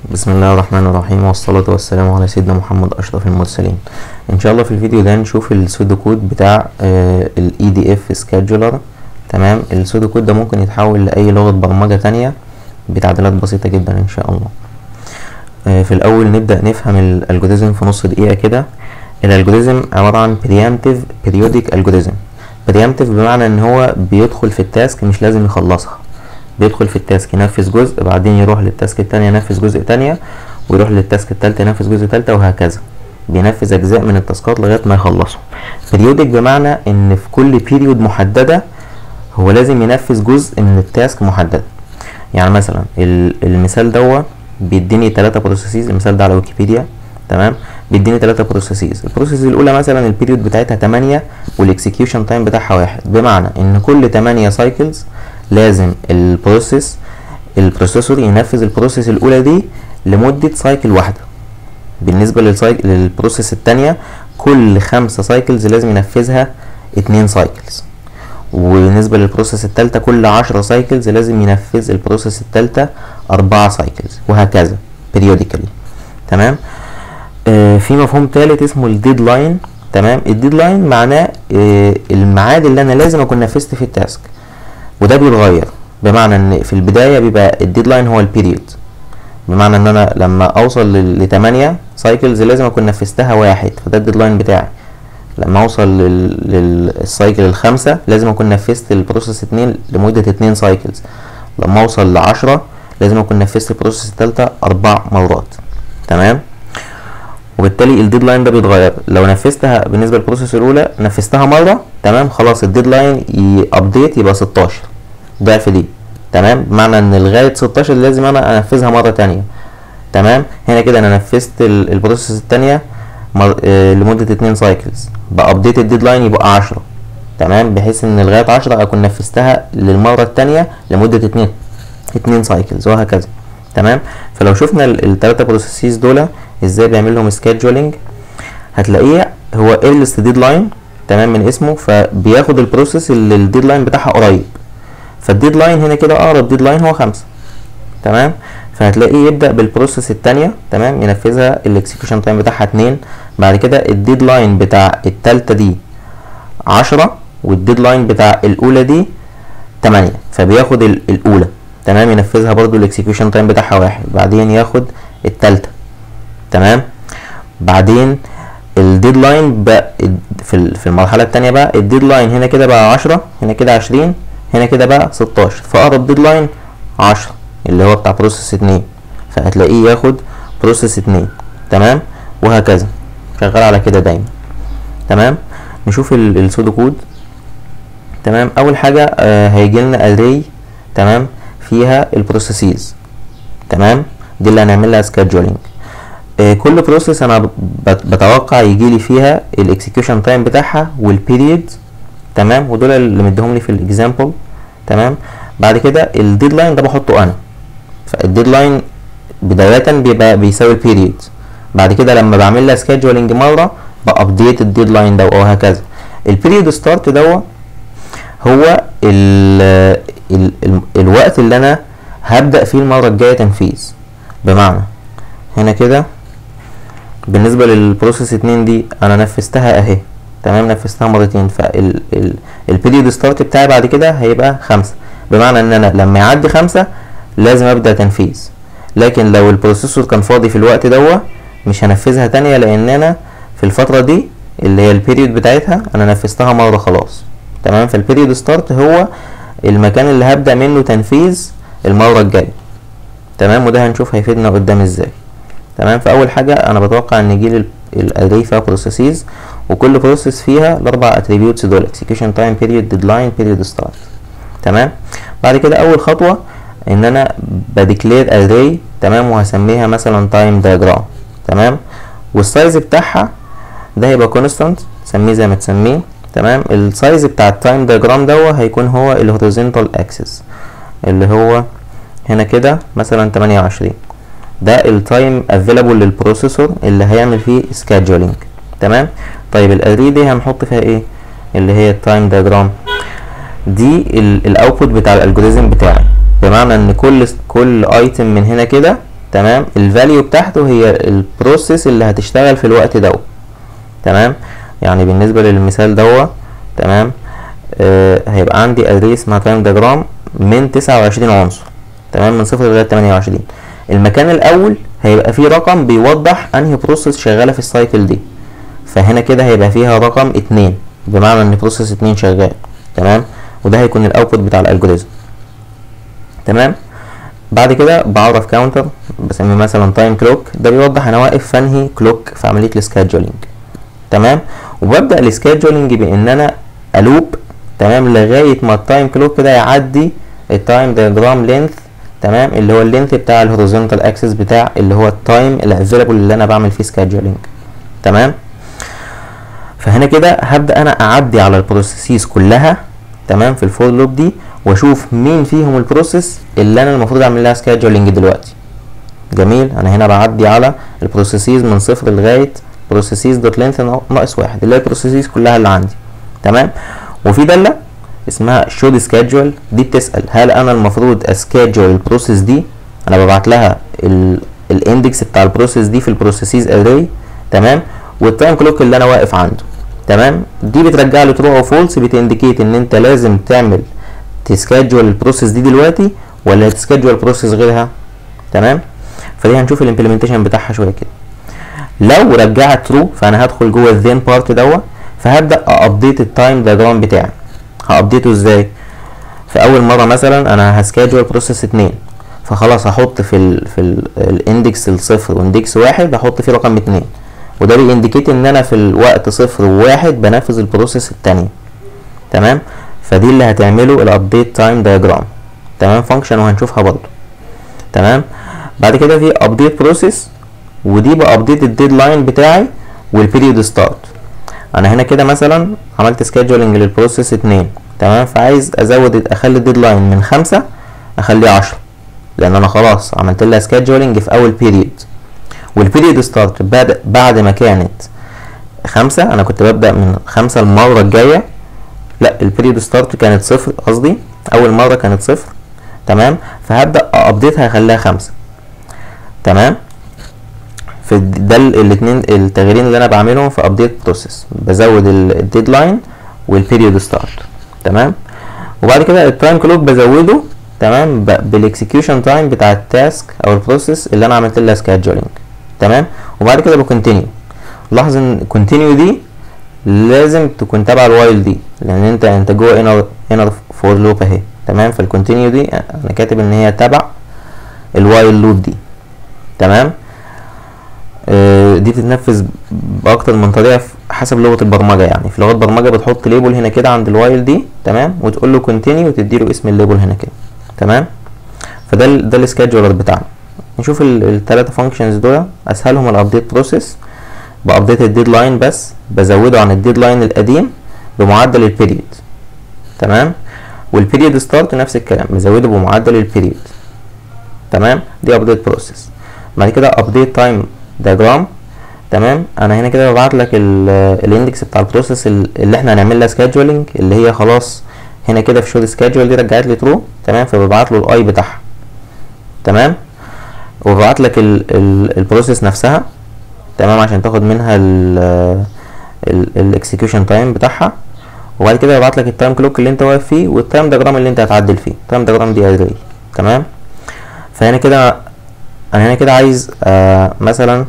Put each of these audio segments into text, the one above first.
بسم الله الرحمن الرحيم والصلاة والسلام على سيدنا محمد أشرف المرسلين إن شاء الله في الفيديو ده نشوف السودو كود بتاع ال EDF Scheduler تمام السودو كود ده ممكن يتحول لأي لغة برمجة تانية بتعديلات بسيطة جدا إن شاء الله آه، في الأول نبدأ نفهم الألجوريزم في نص دقيقة كده الألجوريزم عبارة عن preemptive periodic algorithm preemptive بمعنى إن هو بيدخل في التاسك مش لازم يخلصها بيدخل في التاسك ينفذ جزء بعدين يروح للتاسك التانية ينفذ جزء تانية ويروح للتاسك التالتة ينفذ جزء تالتة وهكذا بينفذ أجزاء من التاسكات لغاية ما يخلصهم بيريودك بمعنى إن في كل بيريود محددة هو لازم ينفذ جزء من التاسك محدد يعني مثلا ال- المثال دوا بيديني تلاتة بروسيسز المثال ده على ويكيبيديا تمام بيديني تلاتة بروسيسز البروسيس الأولى مثلا البيريود بتاعتها تمانية والإكسكيوشن تايم بتاعها واحد بمعنى إن كل تمانية سايكلز لازم البروسيس البروسيسور ينفذ البروسيس الأولى دي لمدة سايكل واحدة بالنسبة للسايكل للبروسيس التانية كل خمسة سايكلز لازم ينفذها اتنين سايكلز وبالنسبة للبروسيس التالتة كل عشرة سايكلز لازم ينفذ البروسيس التالتة أربعة سايكلز وهكذا periodically تمام آه في مفهوم تالت اسمه الديدلاين تمام الديدلاين معناه آه الميعاد اللي انا لازم اكون نفذت فيه التاسك وده بيتغير بمعنى ان في البدايه بيبقى الديدلاين هو البيريود بمعنى ان انا لما اوصل ل 8 سايكلز لازم اكون نفذتها واحد فده الديدلاين بتاعي لما اوصل لل- للسايكل الخامسة لازم اكون نفذت البروسيس اتنين لمدة اتنين سايكلز لما اوصل لعشرة لازم اكون نفذت البروسيس التالتة اربع مرات تمام وبالتالي الديدلاين ده بيتغير لو نفذتها بالنسبه للبروسيس الاولى نفذتها مره تمام خلاص الديدلاين يابديت يبقى 16 ضعف دي تمام بمعنى ان لغايه 16 لازم انا انفذها مره تانية تمام هنا كده انا نفذت ال- البروسيس التانية مر... آه لمده 2 سايكلز بابديت الديدلاين يبقى 10 تمام بحيث ان لغايه 10 اكون نفذتها للمره التانية لمده 2 2 سايكلز وهكذا تمام فلو شفنا الثلاثه بروسيسز دول ازاي بيعمل لهم سكيدجولينج هتلاقيه هو ايرلست ديدلاين تمام من اسمه فبياخد البروسيس اللي الديدلاين بتاعها قريب فالديدلاين هنا كده اقرب ديدلاين هو خمسة تمام فهتلاقيه يبدا بالبروسيس الثانيه تمام ينفذها الاكسكيوشن تايم بتاعها اتنين بعد كده الديدلاين بتاع التالتة دي عشرة والديدلاين بتاع الاولى دي تمانية فبياخد ال- الاولى تمام ينفذها برضو الاكسكيوشن تايم بتاعها واحد بعدين ياخد التالتة تمام بعدين الديدلاين بقى في ال- في المرحله الثانيه بقى الديدلاين هنا كده بقى 10 هنا كده 20 هنا كده بقى 16 فاقرب ديدلاين 10 اللي هو بتاع بروسيس 2 فهتلاقيه ياخد بروسيس 2 تمام وهكذا شغال على كده دايما تمام نشوف ال- السودو كود تمام اول حاجه آه هيجي لنا array تمام فيها البروسيسز تمام دي اللي هنعمل لها سكادجولينج آه، كل بروسيس انا بت- بتوقع يجي لي فيها الاكسكيوشن تايم بتاعها والبيريد تمام ودول اللي مديهم لي في الاكزامبل تمام بعد كده الديدلاين ده بحطه انا فالديدلاين بداية بيبقى بيساوي البيريد بعد كده لما بعمل لها سكادجولينج مرة بابديت الديدلاين ده وهكذا البيريد ستارت ده هو ال ال ال الوقت اللي انا هبدأ فيه المرة الجاية تنفيذ بمعنى هنا كده بالنسبة للبروسيس اتنين دي انا نفذتها اهي تمام نفذتها مرتين فال ال البيريود ستارت بتاعي بعد كده هيبقى خمسة بمعنى ان انا لما يعدي خمسة لازم ابدأ تنفيذ لكن لو البروسيسور كان فاضي في الوقت دوا مش هنفذها تانية لان انا في الفترة دي اللي هي البيريود بتاعتها انا نفذتها مرة خلاص تمام فالبيريود ستارت هو المكان اللي هبدأ منه تنفيذ المرة الجاية تمام وده هنشوف هيفيدنا قدام ازاي تمام فاول حاجه انا بتوقع ان يجيلي الاري فيها بروسيسز وكل بروسيس فيها الاربع اتريبيوتس دول اكسكيوشن تايم بيريود ديدلاين بيريود ستارت تمام بعد كده اول خطوه ان انا بديكلير اري تمام وهسميها مثلا تايم دايجرام تمام والسايز بتاعها ده هيبقى كونستانت سميه زي ما تسميه تمام السايز بتاع التايم دايجرام ده هيكون هو الهوريزونتال اكسس اللي هو هنا كده مثلا 28 ده التايم افيلابل للبروسيسور اللي هيعمل فيه سكادجولينج تمام طيب الاري دي هنحط فيها ايه اللي هي التايم دايجرام دي الاوتبوت بتاع الالجوريزم بتاعي بمعنى ان كل كل ايتم من هنا كده تمام الفاليو بتاعته هي البروسيس اللي هتشتغل في الوقت دوت تمام يعني بالنسبه للمثال دوت تمام آه هيبقى عندي اري اسمها تايم دياجرام من 29 عنصر تمام من صفر لغايه 28 المكان الاول هيبقى فيه رقم بيوضح انهي بروسيس شغاله في السايكل دي فهنا كده هيبقى فيها رقم اتنين بمعنى ان بروسيس اتنين شغال تمام وده هيكون الاوتبوت بتاع الالجوريزم تمام بعد كده بعرف كاونتر بسميه مثلا تايم كلوك ده بيوضح انا واقف في انهي كلوك في عمليه السكادجولينج تمام وببدا السكادجولينج بان انا الوب تمام لغايه ما التايم كلوك كده يعدي التايم دياجرام لينث تمام اللي هو اللينث بتاع الهوريزونتال اكسس بتاع اللي هو التايم الافيلابل اللي انا بعمل فيه سكادجولينج تمام فهنا كده هبدا انا اعدي على البروسيسز كلها تمام في الفور لوب دي واشوف مين فيهم البروسيس اللي انا المفروض اعمل لها سكادجولينج دلوقتي جميل انا هنا بعدي على البروسيسز من صفر لغايه بروسيسز دوت لينث ناقص واحد اللي هي البروسيسز كلها اللي عندي تمام وفي داله اسمها شود سكادجول دي بتسال هل انا المفروض اسكادجول البروسيس دي انا ببعت لها الاندكس بتاع البروسيس دي في البروسيسز اري تمام والتايم كلوك اللي انا واقف عنده تمام دي بترجع لي ترو او فولس بتنديكيت ان انت لازم تعمل تسكادجول البروسيس دي دلوقتي ولا تسكادجول بروسيس غيرها تمام فدي هنشوف الامبلمنتيشن بتاعها شويه كده لو رجعت ترو فانا هدخل جوه الذين بارت دوت فهبدا ابديت التايم دياجرام بتاعي هابديته ازاي في اول مره مثلا انا هسكادجول بروسيس اتنين فخلاص هحط في ال في الاندكس الصفر واندكس واحد هحط فيه رقم اتنين وده بينديكيت ان انا في الوقت صفر وواحد بنفذ البروسيس التانية تمام فدي اللي هتعمله الابديت تايم دياجرام تمام فانكشن وهنشوفها برضو تمام بعد كده في ابديت بروسيس ودي بابديت الديدلاين بتاعي والبيريود ستارت انا هنا كده مثلا عملت سكادجولينج للبروسيس اتنين تمام فعايز ازود اخلي الديدلاين من خمسة اخليه عشرة لان انا خلاص عملت لها سكادجولينج في اول بيريود والبيريود ستارت بعد بعد ما كانت خمسة انا كنت ببدأ من خمسة المرة الجاية لا البيريود ستارت كانت صفر قصدي اول مرة كانت صفر تمام فهبدأ ابديتها اخليها خمسة تمام في ده الاثنين التغييرين اللي انا بعملهم في ابديت بروسيس بزود الديدلاين والبيريود ستارت تمام وبعد كده التايم كلوك بزوده تمام بالاكسكيوشن تايم بتاع التاسك او البروسيس اللي انا عملت لها سكادجولينج تمام وبعد كده بكونتينيو لاحظ ان كونتينيو دي لازم تكون تبع الوايل دي لان انت انت جوه انر انر فور لوب اهي تمام فالكونتينيو دي انا كاتب ان هي تبع الوايل لوب دي تمام آه دي بتتنفذ باكتر من طريقه حسب لغه البرمجه يعني في لغات برمجه بتحط ليبل هنا كده عند الوايل دي تمام وتقول له كونتينيو وتدي له اسم الليبل هنا كده تمام فده ال ده السكادجولر بتاعنا نشوف الثلاثه فانكشنز دول اسهلهم الابديت بروسيس بابديت الديدلاين بس بزوده عن الديدلاين القديم بمعدل البيريود تمام والبيريود ستارت نفس الكلام بزوده بمعدل البيريود تمام دي ابديت بروسيس بعد كده ابديت تايم دياجرام تمام انا هنا كده ببعت لك الاندكس بتاع البروسيس اللي احنا هنعمل لها سكادجولينج اللي هي خلاص هنا كده في شغل سكادجول دي رجعت لي ترو تمام فببعت له الاي بتاعها تمام وببعت لك البروسيس نفسها تمام عشان تاخد منها الاكسكيوشن تايم بتاعها وبعد كده ببعت لك التايم كلوك اللي انت واقف فيه والتايم دياجرام اللي انت هتعدل فيه التايم دياجرام دي اري تمام فهنا كده انا هنا كده عايز آه مثلا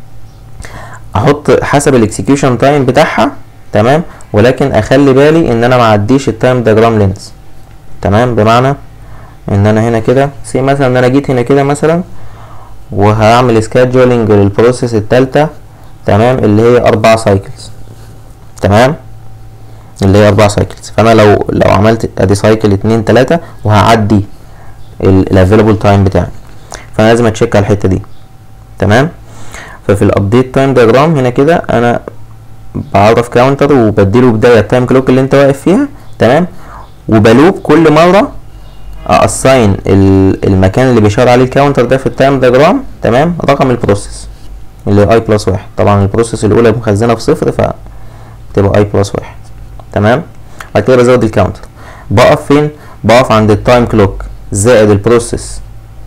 احط حسب الاكسكيوشن تايم بتاعها تمام ولكن اخلي بالي ان انا ما اعديش التايم دياجرام لينس تمام بمعنى ان انا هنا كده سي مثلا ان انا جيت هنا كده مثلا وهعمل سكادجولينج للبروسيس التالتة تمام اللي هي اربع سايكلز تمام اللي هي اربع سايكلز فانا لو لو عملت ادي سايكل اتنين تلاتة وهعدي الافيلابل تايم بتاعي فانا لازم اتشيك على الحته دي تمام ففي الابديت تايم دياجرام هنا كده انا بعرف كاونتر وبديله بدايه التايم كلوك اللي انت واقف فيها تمام وبلوب كل مره اساين المكان اللي بيشاور عليه الكاونتر ده في التايم دياجرام تمام رقم البروسيس اللي اي بلس واحد طبعا البروسيس الاولى مخزنه بصفر فتبقى اي بلس واحد تمام بعد كده بزود الكاونتر بقف فين بقف عند التايم كلوك زائد البروسيس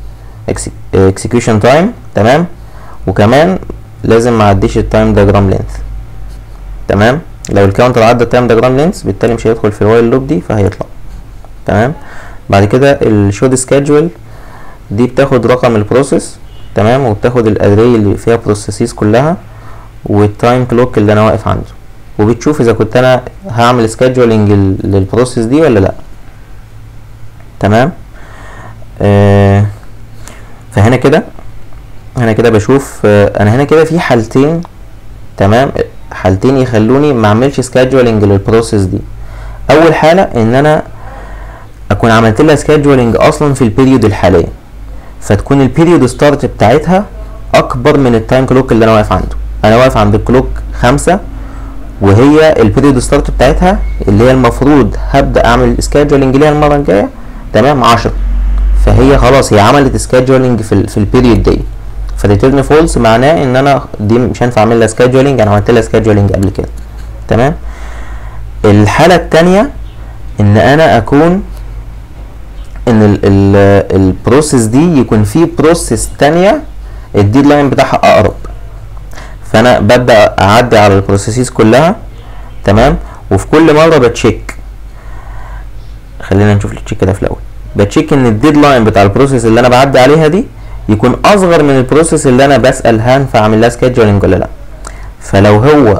اكسكيوشن تايم تمام وكمان لازم ما اعديش التايم دياجرام لينث تمام لو الكاونتر عدى التايم دياجرام لينث بالتالي مش هيدخل في الوايل لوب دي فهيطلع تمام بعد كده الشود سكادجول دي بتاخد رقم البروسيس تمام وبتاخد الاري اللي فيها بروسيسز كلها والتايم كلوك اللي انا واقف عنده وبتشوف اذا كنت انا هعمل سكادجولينج للبروسيس دي ولا لا تمام آه فهنا كده هنا كده بشوف آه انا هنا كده في حالتين تمام حالتين يخلوني ما اعملش سكادجولينج للبروسيس دي اول حاله ان انا اكون عملت لها سكادجولينج اصلا في البيريود الحاليه فتكون البيريود ستارت بتاعتها اكبر من التايم كلوك اللي انا واقف عنده انا واقف عند الكلوك خمسة وهي البيريود ستارت بتاعتها اللي هي المفروض هبدا اعمل سكادجولينج ليها المره الجايه تمام 10 فهي خلاص هي عملت سكادجولينج في ال في البيريود دي فريتيرن فولس معناه ان انا دي مش هينفع اعمل لها سكادجولينج انا عملت لها سكادجولينج قبل كده تمام الحاله الثانيه ان انا اكون ان البروسيس دي يكون في بروسيس تانية الديدلاين بتاعها اقرب فانا ببدا اعدي على البروسيسز كلها تمام وفي كل مره بتشيك خلينا نشوف التشيك ده في الاول بتشيك ان الديدلاين بتاع البروسيس اللي انا بعدي عليها دي يكون اصغر من البروسيس اللي انا بسال هينفع اعمل لها سكيدجولينج ولا لا فلو هو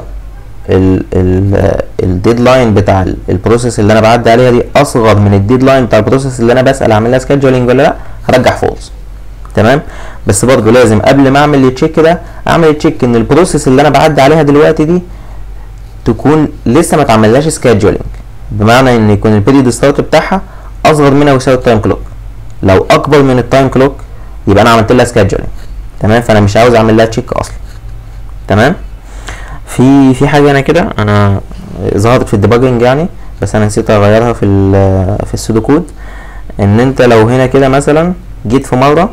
الديدلاين بتاع البروسيس اللي انا بعدي عليها دي اصغر من الديدلاين بتاع البروسيس اللي انا بسال اعمل لها سكيدجولينج ولا لا هرجع فولس تمام بس برضه لازم قبل ما اعمل التشيك ده اعمل تشيك ان البروسيس اللي انا بعدي عليها دلوقتي دي تكون لسه ما اتعملهاش سكيدجولينج بمعنى ان يكون البيريود ستارت بتاعها اصغر من او يساوي التايم كلوك لو اكبر من التايم كلوك يبقى انا عملت لها سكيدجولينج تمام فانا مش عاوز اعمل لها تشيك اصلا تمام في في حاجه هنا كده انا ظهرت في الديباجنج يعني بس انا نسيت اغيرها في في السودو كود ان انت لو هنا كده مثلا جيت في مره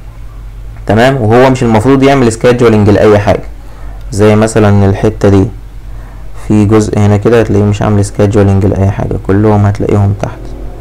تمام وهو مش المفروض يعمل سكادجولينج لاي حاجه زي مثلا الحته دي في جزء هنا كده هتلاقيه مش عامل سكادجولينج لاي حاجه كلهم هتلاقيهم تحت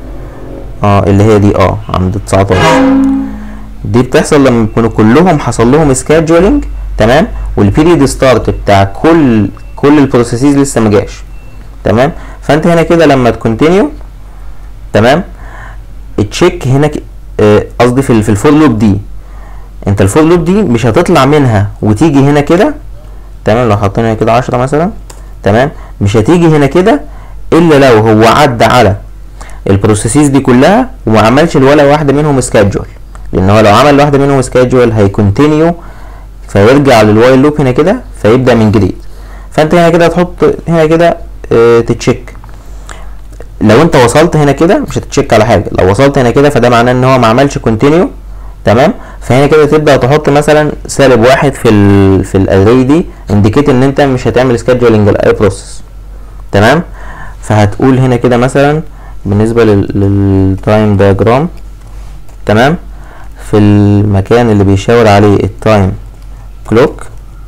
اه اللي هي دي اه عند 19 دي بتحصل لما يكونوا كلهم حصل لهم سكادجولينج تمام والبيريود ستارت بتاع كل كل البروسيسز لسه ما جاش تمام فانت هنا كده لما تكونتينيو تمام التشيك هنا قصدي في في الفور لوب دي انت الفور لوب دي مش هتطلع منها وتيجي هنا كده تمام لو حطينا هنا كده 10 مثلا تمام مش هتيجي هنا كده الا لو هو عدى على البروسيسز دي كلها وما عملش ولا واحده منهم سكادجول لان هو لو عمل واحده منهم سكادجول هيكونتينيو فيرجع للوايل لوب هنا كده فيبدا من جديد فانت هنا كده تحط هنا كده اه تتشيك لو انت وصلت هنا كده مش هتتشيك على حاجه لو وصلت هنا كده فده معناه ان هو ما عملش كونتينيو تمام فهنا كده تبدا تحط مثلا سالب واحد في ال في الاري دي انديكيت ان انت مش هتعمل سكادجولينج لاي بروسيس تمام فهتقول هنا كده مثلا بالنسبه للتايم دياجرام تمام في المكان اللي بيشاور عليه التايم كلوك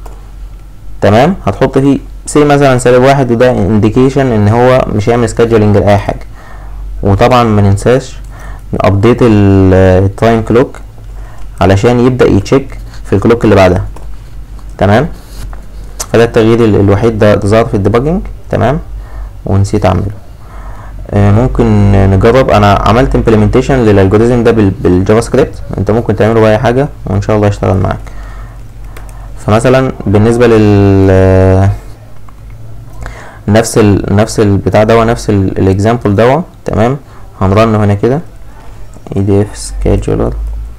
تمام هتحط فيه سي مثلا سالب واحد وده انديكيشن ان هو مش هيعمل سكادجولينج لاي حاجه وطبعا ما ننساش ابديت التايم كلوك علشان يبدا يتشيك في الكلوك اللي بعدها تمام فده التغيير الوحيد ده ظهر في الديباجنج تمام ونسيت اعمله ممكن نجرب انا عملت امبلمنتيشن للالجوريزم ده بالجافا سكريبت انت ممكن تعمله باي حاجه وان شاء الله يشتغل معاك فمثلا بالنسبه لل نفس ال... نفس البتاع دوا نفس الاكزامبل دوا تمام هنرنه هنا كده edf scheduler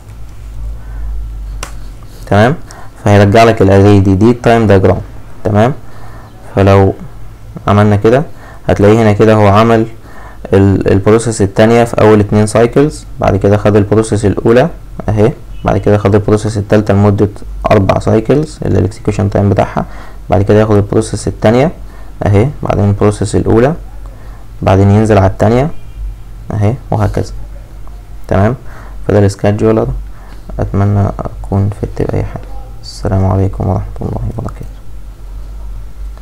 تمام فهيرجع لك الاري دي دي التايم دياجرام تمام فلو عملنا كده هتلاقيه هنا كده هو عمل البروسيس التانية في اول اتنين سايكلز بعد كده خد البروسيس الاولى اهي بعد كده خد البروسيس التالتة لمدة اربع سايكلز اللي الاكسكيوشن تايم بتاعها بعد كده ياخد البروسيس التانية اهي بعدين البروسيس الاولى بعدين ينزل على التانية اهي وهكذا تمام فده السكادجولر اتمنى اكون فدت باي حاجة السلام عليكم ورحمة الله وبركاته